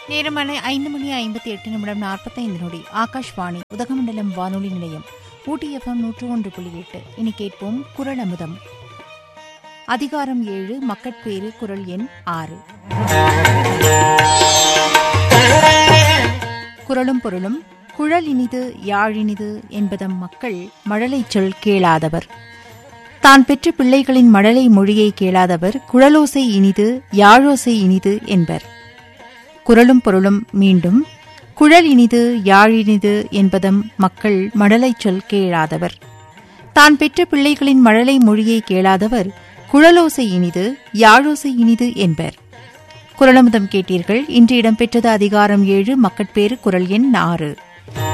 நேரமான ஐந்து மணி ஐம்பத்தி எட்டு நிமிடம் நாற்பத்தைந்து நொடி ஆகாஷ்வாணி உதகமண்டலம் வானொலி நிலையம் ஊட்டி எஃப்எம் நூற்று ஒன்று புள்ளி எட்டு இனி கேட்போம் குரல் அமுதம் அதிகாரம் ஏழு மக்கட்பேறு குரல் எண் ஆறு குரலும் பொருளும் குழல் இனிது யாழினிது என்பதம் மக்கள் மழலைச் சொல் கேளாதவர் தான் பெற்ற பிள்ளைகளின் மழலை மொழியை கேளாதவர் குழலோசை இனிது யாழோசை இனிது என்பர் குரலும் பொருளும் மீண்டும் குழல் இனிது யாழினிது என்பதம் மக்கள் மழலைச் சொல் கேளாதவர் தான் பெற்ற பிள்ளைகளின் மழலை மொழியை கேளாதவர் குழலோசை இனிது யாழோசை இனிது என்பர் குரலமுதம் கேட்டீர்கள் இன்று இடம்பெற்றது அதிகாரம் ஏழு மக்கட்பேறு குரல் எண் ஆறு